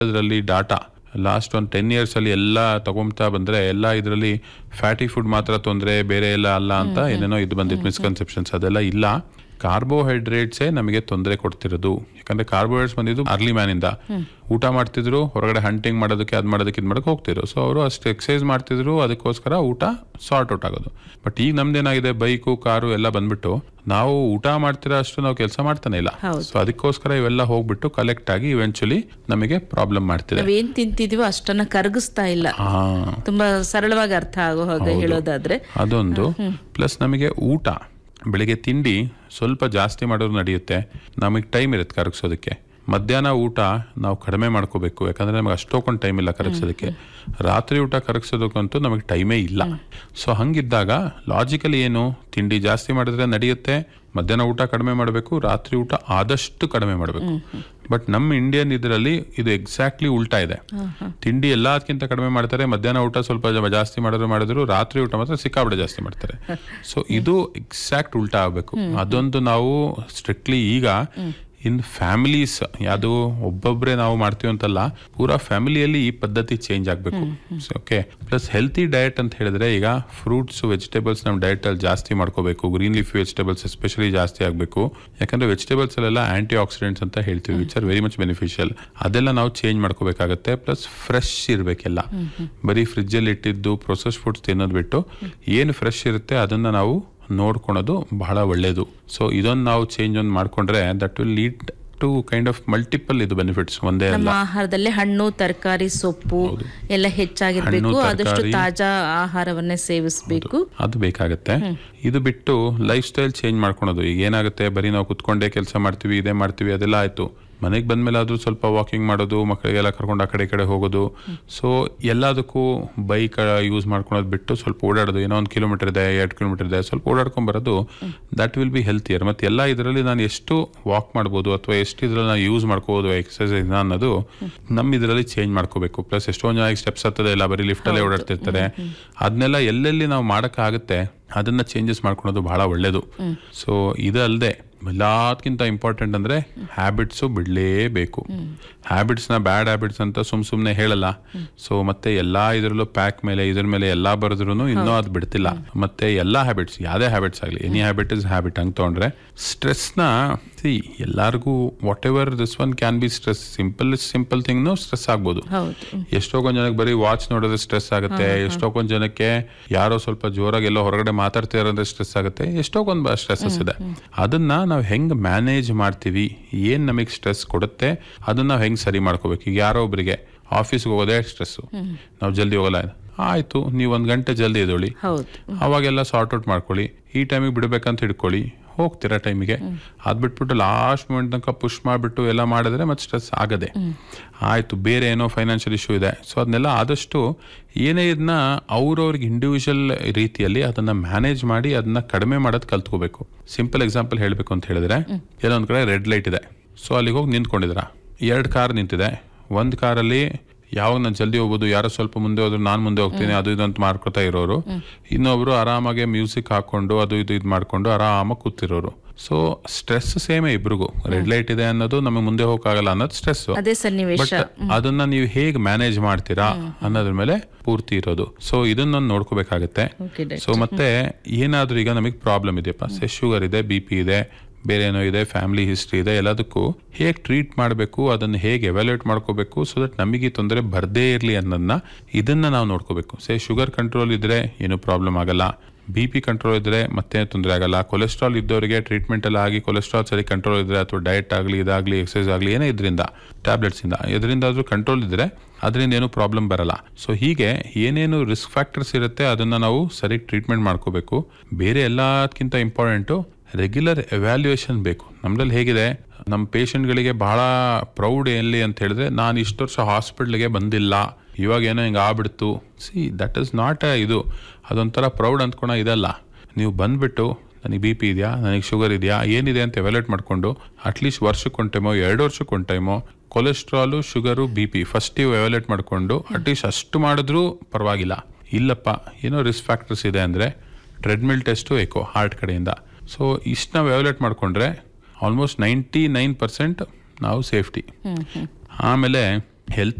ಅದರಲ್ಲಿ data last ಒಂದು ten years ಅಲ್ಲಿ ಎಲ್ಲ ತಗೊಂತಾ ಬಂದ್ರೆ ಎಲ್ಲ ಇದರಲ್ಲಿ ಫ್ಯಾಟಿ ಫುಡ್ ಮಾತ್ರ ತೊಂದರೆ ಬೇರೆ ಎಲ್ಲ ಅಲ್ಲ ಅಂತ ಏನೇನೋ ಇದು ಬಂದಿತ್ತು ಮಿಸ್ಕನ್ಸೆಪ್ಷನ್ಸ್ ಅದೆಲ್ಲ ಇಲ್ಲ ಕಾರ್ಬೋಹೈಡ್ರೇಟ್ಸೇ ನಮಗೆ ತೊಂದರೆ ಕೊಡ್ತಿರೋದು ಯಾಕಂದ್ರೆ ಕಾರ್ಬೋಹೈಡ್ರೇಟ್ಸ್ ಬಂದಿದ್ದು ಅರ್ಲಿ ಮ್ಯಾನಿಂದ ಊಟ ಮಾಡ್ತಿದ್ರು ಹೊರಗಡೆ ಹಂಟಿಂಗ್ ಮಾಡೋದಕ್ಕೆ ಅದ್ ಮಾಡೋದಕ್ಕೆ ಇದು ಮಾಡಕ್ಕೆ ಹೋಗ್ತಿದ್ರು ಸೊ ಅವರು ಅಷ್ಟು ಎಕ್ಸಸೈಸ್ ಮಾಡ್ತಿದ್ರು ಅದಕ್ಕೋಸ್ಕರ ಊಟ ಸಾರ್ಟ್ ಔಟ್ ಆಗೋದು ಬಟ್ ಈಗ ನಮ್ದೇನಾಗಿದೆ ಬೈಕು ಕಾರು ಎಲ್ಲ ಬಂದ್ಬಿಟ್ಟು ನಾವು ಊಟ ಮಾಡ್ತಿರೋ ಅಷ್ಟು ನಾವು ಕೆಲಸ ಮಾಡ್ತಾನೆ ಇಲ್ಲ ಹೌದು. ಸೊ ಅದಕ್ಕೋಸ್ಕರ ಇವೆಲ್ಲ ಹೋಗ್ಬಿಟ್ಟು ಕಲೆಕ್ಟ್ ಆಗಿ ಇವೆಂಚುಲಿ ನಮಗೆ ಪ್ರಾಬ್ಲಮ್ ಮಾಡ್ತಿದೆ ನಾವೇನ್ ತಿಂತಿದೀವೋ ಅಷ್ಟನ್ನ ಕರಗಿಸ್ತಾ ಇಲ್ಲ ಹಾ ತುಂಬಾ ಸರಳವಾಗಿ ಅರ್ಥ ಆಗೋ ಹಾಗೆ ಹೇಳೋದಾದ್ರೆ ಅದೊಂದು ಪ್ಲಸ್ ನಮಗೆ ಊಟ ಬೆಳಿಗ್ಗೆ ತಿಂಡಿ ಸ್ವಲ್ಪ ಜಾಸ್ತಿ ಮಾಡೋದು ನಡೆಯುತ್ತೆ ನಮಗೆ ಟೈಮ್ ಇರುತ್ತೆ ಕರಗಿಸೋದಕ್ಕೆ ಮಧ್ಯಾಹ್ನ ಊಟ ನಾವು ಕಡಿಮೆ ಮಾಡ್ಕೋಬೇಕು ಯಾಕಂದ್ರೆ ನಮಗೆ ಅಷ್ಟೊಂದು ಟೈಮ್ ಇಲ್ಲ ಕರಗಿಸೋದಕ್ಕೆ ರಾತ್ರಿ ಊಟ ಕರಗಿಸೋದಕ್ಕಂತೂ ನಮಗೆ ಟೈಮೇ ಇಲ್ಲ ಸೊ ಹಂಗಿದ್ದಾಗ ಲಾಜಿಕಲಿ ಏನು ತಿಂಡಿ ಜಾಸ್ತಿ ಮಾಡಿದ್ರೆ ನಡೆಯುತ್ತೆ ಮಧ್ಯಾಹ್ನ ಊಟ ಕಡಿಮೆ ಮಾಡಬೇಕು ರಾತ್ರಿ ಊಟ ಆದಷ್ಟು ಕಡಿಮೆ ಮಾಡಬೇಕು ಬಟ್ ನಮ್ಮ ಇಂಡಿಯನ್ ಇದರಲ್ಲಿ ಇದು ಎಕ್ಸಾಕ್ಟ್ಲಿ ಉಲ್ಟಾ ಇದೆ ತಿಂಡಿ ಎಲ್ಲದಕ್ಕಿಂತ ಕಡಿಮೆ ಮಾಡ್ತಾರೆ ಮಧ್ಯಾಹ್ನ ಊಟ ಸ್ವಲ್ಪ ಜ- ಜಾಸ್ತಿ ಮಾಡಿದ್ರು ಮಾಡಿದ್ರು ರಾತ್ರಿ ಊಟ ಮಾತ್ರ ಸಿಕ್ಕಾಪಟ್ಟೆ ಜಾಸ್ತಿ ಮಾಡ್ತಾರೆ ಸೊ ಇದು ಎಕ್ಸಾಕ್ಟ್ ಉಲ್ಟಾ ಆಗಬೇಕು ಅದೊಂದು ನಾವು ಸ್ಟ್ರಿಕ್ಟ್ಲಿ ಈಗ ಇನ್ ಫ್ಯಾಮಿಲೀಸ್ ಯಾವುದು ಒಬ್ಬೊಬ್ಬರೇ ನಾವು ಮಾಡ್ತೀವಿ ಅಂತಲ್ಲ ಪೂರಾ ಫ್ಯಾಮಿಲಿಯಲ್ಲಿ ಈ ಪದ್ಧತಿ ಚೇಂಜ್ ಆಗಬೇಕು ಓಕೆ ಪ್ಲಸ್ ಹೆಲ್ತಿ ಡಯಟ್ ಅಂತ ಹೇಳಿದ್ರೆ ಈಗ ಫ್ರೂಟ್ಸ್ ವೆಜಿಟೇಬಲ್ಸ್ ನಮ್ಮ ಡಯಟ್ ಅಲ್ಲಿ ಜಾಸ್ತಿ ಮಾಡ್ಕೋಬೇಕು ಗ್ರೀನ್ ಲೀಫ್ ವೆಜಿಟೇಬಲ್ಸ್ ಎಸ್ಪೆಷಲಿ ಜಾಸ್ತಿ ಆಗಬೇಕು ಯಾಕಂದ್ರೆ ವೆಜಿಟೇಬಲ್ಸ್ ಅಲ್ಲೆಲ್ಲ ಆಂಟಿ ಆಕ್ಸಿಡೆಂಟ್ಸ್ ಅಂತ ಹೇಳ್ತೀವಿ which are very much beneficial ಅದೆಲ್ಲ ನಾವು ಚೇಂಜ್ ಮಾಡ್ಕೋಬೇಕಾಗತ್ತೆ ಪ್ಲಸ್ ಫ್ರೆಶ್ ಇರಬೇಕೆಲ್ಲ ಬರೀ ಫ್ರಿಜ್ಜಲ್ಲಿ ಇಟ್ಟಿದ್ದು ಪ್ರೊಸೆಸ್ ಫುಡ್ಸ್ ತಿನ್ನೋದು ಬಿಟ್ಟು ಏನು ಫ್ರೆಶ್ ಇರುತ್ತೆ ಅದನ್ನ ನಾವು ನೋಡ್ಕೊಳೋದು ಬಹಳ ಒಳ್ಳೇದು ಸೊ ಇದೊಂದು ನಾವು ಚೇಂಜ್ ಒಂದು ಮಾಡ್ಕೊಂಡ್ರೆ that will lead to kind of multiple ಇದು ಬೆನಿಫಿಟ್ಸ್ ಒಂದೇ ಅಲ್ಲ ನಮ್ಮ ಆಹಾರದಲ್ಲಿ ಹಣ್ಣು ತರಕಾರಿ ಸೊಪ್ಪು ಎಲ್ಲ ಹೆಚ್ಚಾಗಿರ್ಬೇಕು ಹಣ್ಣು, ಆದಷ್ಟು ತರಕಾರಿ. ತಾಜಾ ಆಹಾರವನ್ನೇ ಸೇವಿಸಬೇಕು ಅದು ಬೇಕಾಗತ್ತೆ ಇದು ಬಿಟ್ಟು ಲೈಫ್ ಸ್ಟೈಲ್ ಚೇಂಜ್ ಮಾಡ್ಕೊಳೋದು ಈಗ ಏನಾಗುತ್ತೆ ಬರೀ ನಾವು ಕುತ್ಕೊಂಡೇ ಕೆಲಸ ಮಾಡ್ತೀವಿ ಇದೇ ಮಾಡ್ತೀವಿ ಅದೆಲ್ಲ ಆಯ್ತು ಮನೆಗೆ ಬಂದ್ಮೇಲೆ ಆದ್ರೂ ಸ್ವಲ್ಪ ವಾಕಿಂಗ್ ಮಾಡೋದು ಮಕ್ಕಳಿಗೆಲ್ಲ ಕರ್ಕೊಂಡು ಆ ಕಡೆ ಈ ಕಡೆ ಹೋಗೋದು ಸೊ ಎಲ್ಲದಕ್ಕೂ ಬೈಕ್ ಯೂಸ್ ಮಾಡ್ಕೊಳೋದು ಬಿಟ್ಟು ಸ್ವಲ್ಪ ಓಡಾಡೋದು ಏನೋ ಒಂದು ಕಿಲೋಮೀಟರ್ ಇದೆ ಎರಡು ಕಿಲೋಮೀಟರ್ ಇದೆ ಸ್ವಲ್ಪ ಓಡಾಡ್ಕೊಂಡ್ ಬರೋದು ದಟ್ ವಿಲ್ ಬಿ ಹೆಲ್ತಿಯರ್ ಮತ್ತೆ ಎಲ್ಲ ಇದರಲ್ಲಿ ನಾನು ಎಷ್ಟು ವಾಕ್ ಮಾಡ್ಬೋದು ಅಥವಾ ಎಷ್ಟು ಇದರಲ್ಲಿ ನಾನು ಯೂಸ್ ಮಾಡ್ಕೋಬೋದು ಎಕ್ಸಸೈಸ್ ಅನ್ನೋದು ನಮ್ಮ ಇದರಲ್ಲಿ ಚೇಂಜ್ ಮಾಡ್ಕೋಬೇಕು ಪ್ಲಸ್ ಎಷ್ಟೊಂದು ಜನ ಸ್ಟೆಪ್ಸ್ ಹತ್ತದೆ ಇಲ್ಲ ಬರೀ ಲಿಫ್ಟಲ್ಲೇ ಓಡಾಡ್ತಿರ್ತಾರೆ ಅದನ್ನೆಲ್ಲ ಎಲ್ಲೆಲ್ಲಿ ನಾವು ಮಾಡೋಕ್ಕಾಗುತ್ತೆ ಅದನ್ನ ಚೇಂಜಸ್ ಮಾಡ್ಕೊಳೋದು ಬಹಳ ಒಳ್ಳೇದು ಸೊ ಇದಲ್ಲದೆ ಎಲ್ಲದಕ್ಕಿಂತ ಇಂಪಾರ್ಟೆಂಟ್ ಅಂದ್ರೆ ಹ್ಯಾಬಿಟ್ಸು ಬಿಡಲೇಬೇಕು ಹ್ಯಾಬಿಟ್ಸ್ನ ಬ್ಯಾಡ್ ಹ್ಯಾಬಿಟ್ಸ್ ಅಂತ ಸುಮ್ ಸುಮ್ನೆ ಹೇಳಲ್ಲ ಸೊ ಮತ್ತೆ ಎಲ್ಲಾ ಇದರಲ್ಲೂ ಪ್ಯಾಕ್ ಮೇಲೆ ಇದ್ರ ಮೇಲೆ ಎಲ್ಲಾ ಬರೆದ್ರು ಇನ್ನೂ ಅದು ಬಿಡ್ತಿಲ್ಲ ಮತ್ತೆ ಎಲ್ಲಾ ಹ್ಯಾಬಿಟ್ಸ್ ಯಾವ್ದೇ ಹ್ಯಾಬಿಟ್ಸ್ ಆಗಲಿ ಎನಿ ಹ್ಯಾಬಿಟ್ ಇಸ್ ಹ್ಯಾಬಿಟ್ ಹಂಗೆ ತಗೊಂಡ್ರೆ ಸ್ಟ್ರೆಸ್ನ ಸಿ ಎಲ್ಲರಿಗೂ whatever this one can be stress simple simple ಥಿಂಗ್ನು ಸ್ಟ್ರೆಸ್ ಆಗ್ಬೋದು ಹೌದು ಎಷ್ಟೋ ಕೊಂದ್ ಜನಕ್ಕೆ ಬರೀ ವಾಚ್ ನೋಡಿದ್ರೆ ಸ್ಟ್ರೆಸ್ ಆಗುತ್ತೆ ಎಷ್ಟೋ ಕೊಂದ್ ಜನಕ್ಕೆ ಯಾರೋ ಸ್ವಲ್ಪ ಜೋರಾಗಿ ಎಲ್ಲೋ ಹೊರಗಡೆ ಮಾತಾಡ್ತಿರೋದ್ರೆ ಸ್ಟ್ರೆಸ್ ಆಗುತ್ತೆ ಎಷ್ಟೋ ಕೊಂದ್ ಸ್ಟ್ರೆಸ್ಸಸ್ ಇದೆ ಅದನ್ನ ನಾವು ಹೆಂಗ್ ಮ್ಯಾನೇಜ್ ಮಾಡ್ತೀವಿ ಏನ್ ನಮಗೆ ಸ್ಟ್ರೆಸ್ ಕೊಡುತ್ತೆ ಅದನ್ನ ನಾವು ಹೆಂಗ್ ಸರಿ ಮಾಡ್ಕೋಬೇಕು ಈಗ ಯಾರೋ ಒಬ್ರಿಗೆ ಆಫೀಸ್ಗೆ ಹೋಗೋದೇ ಸ್ಟ್ರೆಸ್ಸು ನಾವು ಜಲ್ದಿ ಹೋಗಲ್ಲ ಆಯ್ತು ನೀವು ಒಂದ್ ಗಂಟೆ ಜಲ್ದಿ ಎದೊಳಿ ಹೌದು ಅವಾಗೆಲ್ಲ ಸಾರ್ಟ್ ಔಟ್ ಮಾಡ್ಕೊಳ್ಳಿ ಈ ಟೈಮಿಗೆ ಬಿಡ್ಬೇಕಂತ ಹಿಡ್ಕೊಳ್ಳಿ ಹೋಗ್ತೀರಾ ಟೈಮಿಗೆ ಅದ್ ಬಿಟ್ಬಿಟ್ಟು ಲಾಸ್ಟ್ ಮೂಮೆಂಟ್ ತನಕ ಪುಷ್ ಮಾಡಿಬಿಟ್ಟು ಎಲ್ಲ ಮಾಡಿದ್ರೆ ಮತ್ತೆ ಸ್ಟ್ರೆಸ್ ಆಗದೆ ಆಯ್ತು ಬೇರೆ ಏನೋ ಫೈನಾನ್ಷಿಯಲ್ ಇಶ್ಯೂ ಇದೆ ಸೊ ಅದನ್ನೆಲ್ಲ ಆದಷ್ಟು ಏನೇ ಇದನ್ನ ಅವ್ರವ್ರಿಗೆ ಇಂಡಿವಿಜುವಲ್ ರೀತಿಯಲ್ಲಿ ಅದನ್ನ ಮ್ಯಾನೇಜ್ ಮಾಡಿ ಅದನ್ನ ಕಡಿಮೆ ಮಾಡೋದು ಕಲ್ತ್ಕೋಬೇಕು ಸಿಂಪಲ್ ಎಕ್ಸಾಂಪಲ್ ಹೇಳಬೇಕು ಅಂತ ಹೇಳಿದ್ರೆ ಏನೋ ಒಂದ್ ಕಡೆ ರೆಡ್ ಲೈಟ್ ಇದೆ ಸೊ ಅಲ್ಲಿಗೆ ಹೋಗಿ ನಿಂತ್ಕೊಂಡಿದ್ರ ಎರಡು ಕಾರ್ ನಿಂತಿದೆ ಒಂದು ಕಾರಲ್ಲಿ ಯಾವಾಗ ನಾನು ಜಲ್ದಿ ಹೋಗ್ಬೋದು ಯಾರೋ ಸ್ವಲ್ಪ ಮುಂದೆ ಹೋದ್ರು ನಾನು ಮುಂದೆ ಹೋಗ್ತೀನಿ ಅದು ಇದು ಅಂತ ಮಾಡ್ಕೊತಾ ಇರೋರು ಇನ್ನೊಬ್ರು ಆರಾಮಾಗಿ ಮ್ಯೂಸಿಕ್ ಹಾಕೊಂಡು ಅದು ಇದು ಇದು ಮಾಡ್ಕೊಂಡು ಆರಾಮಾಗಿ ಕೂತಿರೋರು ಸೊ ಸ್ಟ್ರೆಸ್ ಸೇಮೇ ಇಬ್ರಿಗೂ ರೆಡ್ ಲೈಟ್ ಇದೆ ಅನ್ನೋದು ನಮಗೆ ಮುಂದೆ ಹೋಗಕ್ಕಾಗಲ್ಲ ಅನ್ನೋದು ಸ್ಟ್ರೆಸ್ ಅದೇ ಸನ್ನಿವೇಶ ಬಟ್ ಅದನ್ನ ನೀವು ಹೇಗೆ ಮ್ಯಾನೇಜ್ ಮಾಡ್ತೀರಾ ಅನ್ನೋದ್ರ ಮೇಲೆ ಪೂರ್ತಿ ಇರೋದು ಸೊ ಇದನ್ನ ನಾನು ನೋಡ್ಕೋಬೇಕಾಗತ್ತೆ Okay, doctor. ಸೊ ಮತ್ತೆ ಏನಾದ್ರೂ ಈಗ ನಮಗೆ ಪ್ರಾಬ್ಲಮ್ ಇದೆಯಪ್ಪ ಸೆ ಶುಗರ್ ಇದೆ ಬಿ ಪಿ ಇದೆ ಬೇರೆ ಏನೋ ಇದೆ ಫ್ಯಾಮಿಲಿ ಹಿಸ್ಟ್ರಿ ಇದೆ ಎಲ್ಲದಕ್ಕೂ ಹೇಗೆ ಟ್ರೀಟ್ ಮಾಡಬೇಕು ಅದನ್ನ ಹೇಗೆ ಎವ್ಯಾಲ್ಯೂಯೇಟ್ ಮಾಡ್ಕೋಬೇಕು ಸೊ ದಟ್ ನಮಗೆ ಈ ತೊಂದರೆ ಬರ್ದೇ ಇರಲಿ ಅನ್ನೋದನ್ನ ಇದನ್ನ ನಾವು ನೋಡ್ಕೋಬೇಕು ಸೇ ಶುಗರ್ ಕಂಟ್ರೋಲ್ ಇದ್ರೆ ಏನು ಪ್ರಾಬ್ಲಮ್ ಆಗಲ್ಲ ಬಿ ಪಿ ಕಂಟ್ರೋಲ್ ಇದ್ರೆ ಮತ್ತೆ ತೊಂದರೆ ಆಗಲ್ಲ ಕೊಲೆಸ್ಟ್ರಾಲ್ ಇದ್ದವರಿಗೆ ಟ್ರೀಟ್ಮೆಂಟ್ ಎಲ್ಲ ಆಗಿ ಕೊಲೆಸ್ಟ್ರಾಲ್ ಸರಿ ಕಂಟ್ರೋಲ್ ಇದ್ರೆ ಅಥವಾ ಡಯಟ್ ಆಗಲಿ ಇದಾಗಲಿ ಎಕ್ಸಸೈಸ್ ಆಗಲಿ ಏನೇ ಇದರಿಂದ ಟ್ಯಾಬ್ಲೆಟ್ಸ್ ಇಂದ ಇದರಿಂದ ಆದ್ರೂ ಕಂಟ್ರೋಲ್ ಇದ್ರೆ ಅದರಿಂದ ಏನು ಪ್ರಾಬ್ಲಮ್ ಬರಲ್ಲ ಸೊ ಹೀಗೆ ಏನೇನು ರಿಸ್ಕ್ ಫ್ಯಾಕ್ಟರ್ಸ್ ಇರುತ್ತೆ ಅದನ್ನ ನಾವು ಸರಿ ಟ್ರೀಟ್ಮೆಂಟ್ ಮಾಡ್ಕೋಬೇಕು ಬೇರೆ ಎಲ್ಲದಕ್ಕಿಂತ ಇಂಪಾರ್ಟೆಂಟು ರೆಗ್ಯುಲರ್ ಎವ್ಯಾಲ್ಯೂಯೇಷನ್ ಬೇಕು ನಮ್ದ್ರಲ್ಲಿ ಹೇಗಿದೆ ನಮ್ಮ ಪೇಷಂಟ್ಗಳಿಗೆ ಬಹಳ ಪ್ರೌಡ್ ಎಲ್ಲಿ ಅಂತ ಹೇಳಿದ್ರೆ ನಾನು ಇಷ್ಟು ವರ್ಷ ಹಾಸ್ಪಿಟ್ಲಿಗೆ ಬಂದಿಲ್ಲ ಇವಾಗ ಏನೋ ಹಿಂಗೆ ಆಗ್ಬಿಡ್ತು ಸಿ ದಟ್ ಇಸ್ ನಾಟ್ ಇದು ಅದೊಂಥರ ಪ್ರೌಡ್ ಅಂದ್ಕೊಳ ಇದಲ್ಲ ನೀವು ಬಂದ್ಬಿಟ್ಟು ನನಗೆ ಬಿ ಪಿ ಇದೆಯಾ ನನಗೆ ಶುಗರ್ ಇದೆಯಾ ಏನಿದೆ ಅಂತ ಎವ್ಯಾಲ್ಯೂಟ್ ಮಾಡಿಕೊಂಡು ಅಟ್ಲೀಸ್ಟ್ ವರ್ಷಕ್ಕೆ ಒಂದು ಟೈಮೋ ಎರಡು ವರ್ಷಕ್ಕೆ ಒಂದು ಟೈಮೋ cholesterol sugar B P first ನೀವು ಎವ್ಯಾಲ್ಯೂಟ್ ಮಾಡಿಕೊಂಡು ಅಟ್ಲೀಸ್ಟ್ ಅಷ್ಟು ಮಾಡಿದ್ರೂ ಪರವಾಗಿಲ್ಲ ಇಲ್ಲಪ್ಪ ಏನೋ ರಿಸ್ಕ್ ಫ್ಯಾಕ್ಟರ್ಸ್ ಇದೆ ಅಂದರೆ ಟ್ರೆಡ್ಮಿಲ್ ಟೆಸ್ಟು ಏಕೋ ಹಾರ್ಟ್ ಕಡೆಯಿಂದ ಸೊ ಇಷ್ಟು ನಾವು ಎವ್ಯಾಲ್ಯೂಟ್ ಮಾಡಿಕೊಂಡ್ರೆ ಆಲ್ಮೋಸ್ಟ್ ನೈಂಟಿ ನೈನ್ ಪರ್ಸೆಂಟ್ ನಾವು ಸೇಫ್ಟಿ ಆಮೇಲೆ ಹೆಲ್ತ್